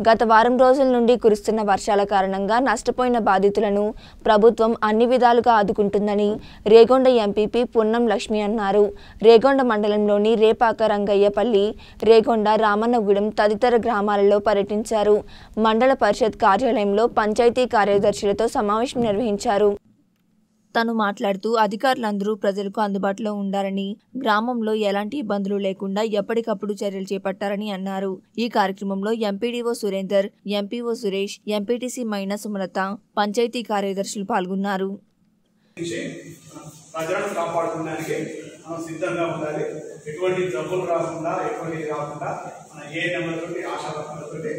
గత వారం రోజుల నుండి కురుస్తున్న వర్షాల కారణంగా నష్టపోయిన బాధితులను ప్రభుత్వం అన్ని విధాలుగా ఆదుకుంటుందని రేగొండ ఎంపీపీ పున్నం లక్ష్మి అన్నారు రేగొండ మండలంలోని రేపాక రంగయ్యపల్లి రేగొండ రామన్నగూడెం తదితర గ్రామాలలో పర్యటించారు మండల పరిషత్ కార్యాలయంలో పంచాయతీ కార్యదర్శులతో సమావేశం నిర్వహించారు తను మాట్లాడుతూ అధికారులందరూ ప్రజలకు అందుబాటులో ఉండాలని గ్రామంలో ఎలాంటి ఇబ్బందులు లేకుండా ఎప్పటికప్పుడు చర్యలు చేపట్టారని అన్నారు ఈ కార్యక్రమంలో MPDO Surender MPO Suresh MPTC Maina Sumalatha panchayat కార్యదర్శులు పాల్గొన్నారు నుంచి ప్రజలను కాపాడుకోవడానికి మనం సిద్ధంగా ఉండాలి ఎటువంటి జబ్బులు రాకుండా ఎటువంటి రాకుండా మన ఏ నెంబర్తోటి ఆశా వర్కర్లతోటి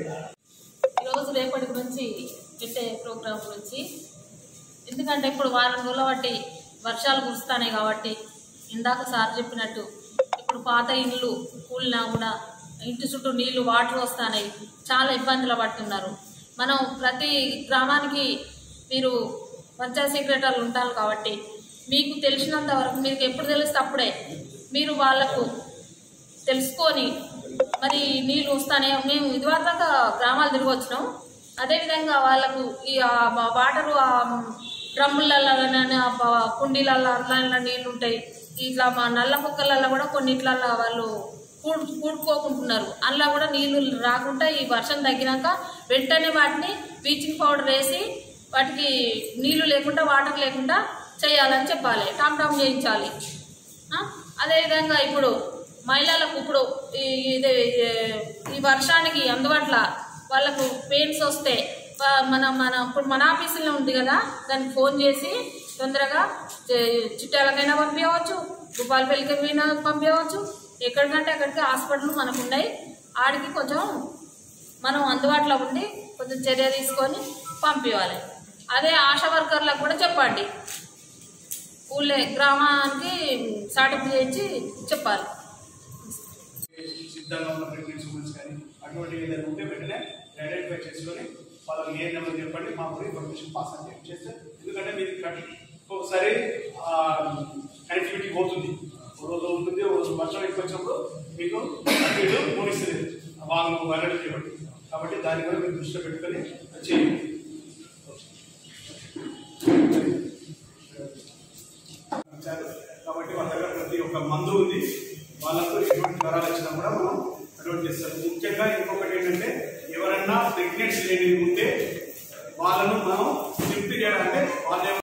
ఈరోజు రేపటి గురించి పెట్టే ప్రోగ్రాం గురించి ఎందుకంటే ఇప్పుడు వారం రోజుల బట్టి వర్షాలు కురుస్తున్నాయి కాబట్టి ఇందాక సార్ చెప్పినట్టు ఇప్పుడు పాత ఇండ్లు కూలినా కూడా ఇంటి చుట్టూ నీళ్లు వాటర్ వస్తున్నాయి చాలా ఇబ్బందులు పడుతున్నారు మనం ప్రతి గ్రామానికి మీరు పంచాయత్ సెక్రటరీలు ఉంటారు కాబట్టి మీకు తెలిసినంత వరకు మీకు ఎప్పుడు తెలిస్తే అప్పుడే మీరు వాళ్ళకు తెలుసుకొని మరి నీళ్ళు వస్తానే మేము ఇదివరదాకా గ్రామాలు తిరిగి వచ్చినాం అదేవిధంగా వాళ్ళకు ఈ ఆ వా- వాటరు ఆ డ్రమ్ములలో కానీ ఆ ప- కుండీలలో అట్లా నీళ్ళు ఉంటాయి ఇట్లా మా నల్ల కుక్కలలో కూడా కొన్నిట్లలో వాళ్ళు కూడు కూడుకోకుంటున్నారు అందులో కూడా నీళ్లు రాకుండా ఈ వర్షం తగ్గినాక వెంటనే వాటిని బ్లీచింగ్ పౌడర్ వేసి వాటికి నీళ్లు లేకుండా వాటర్ లేకుండా చేయాలని చెప్పాలి టామ్ టామ్ చేయించాలి ఆ? అదేవిధంగా ఇప్పుడు మహిళలకు ఇప్పుడు ఈ- ఇది ఈ వర్షానికి అందుబాటులో వాళ్ళకు పెయిన్స్ వస్తే వా- మన మన ఇప్పుడు మన ఆఫీసులో ఉంది కదా దానికి ఫోన్ చేసి తొందరగా చే- చిట్టాలకైనా పంపించవచ్చు భూపాలపల్లికైనా పంపించవచ్చు ఎక్కడికంటే అక్కడికి హాస్పిటల్ మనకు ఉన్నాయి ఆడికి కొంచెం మనం అందుబాటులో ఉండి కొంచెం చర్య తీసుకొని పంపించాలి అదే ఆశా వర్కర్లకు కూడా చెప్పండి ఊళ్ళే గ్రామానికి స్టార్టప్ చేయించి చెప్పాలి సిద్ధంగా ఉన్న ప్రెగ్నెన్సీ ఉమెన్స్ కానీ అటువంటి ఏదైనా ఉంటే వెంటనే ఐడెంటిఫై చేసుకొని వాళ్ళకి ఏ నెంబర్ చెప్పండి మాకు ఇన్ఫర్మేషన్ పాస్ అని చెప్పి చేస్తే ఎందుకంటే మీరు కట్- ఒకసారి కనెక్టివిటీ పోతుంది ఒక రోజు ఉంటుంది ఒక రోజు వర్షం ఎక్కువ వచ్చినప్పుడు మీకు అటు ఇటు పోనిస్తుంది వాళ్ళు వెళ్ళడం చేయబట్టి కాబట్టి దాన్ని కూడా మీరు దృష్టిలో పెట్టుకొని చేయండి ఇచ్చారు కాబట్టి వాళ్ళ దగ్గర ప్రతి ఒక్క మందు ఉంది వాళ్ళకు ఎటువంటి జ్వరాలు వచ్చినా కూడా మనం అటువంటి చేస్తాం ముఖ్యంగా ఇంకొకటి ఏంటంటే ఎవరన్నా ప్రెగ్నెన్సీ లేని ఉంటే వాళ్ళను మనం షిఫ్ట్ చేయాలంటే వాళ్ళు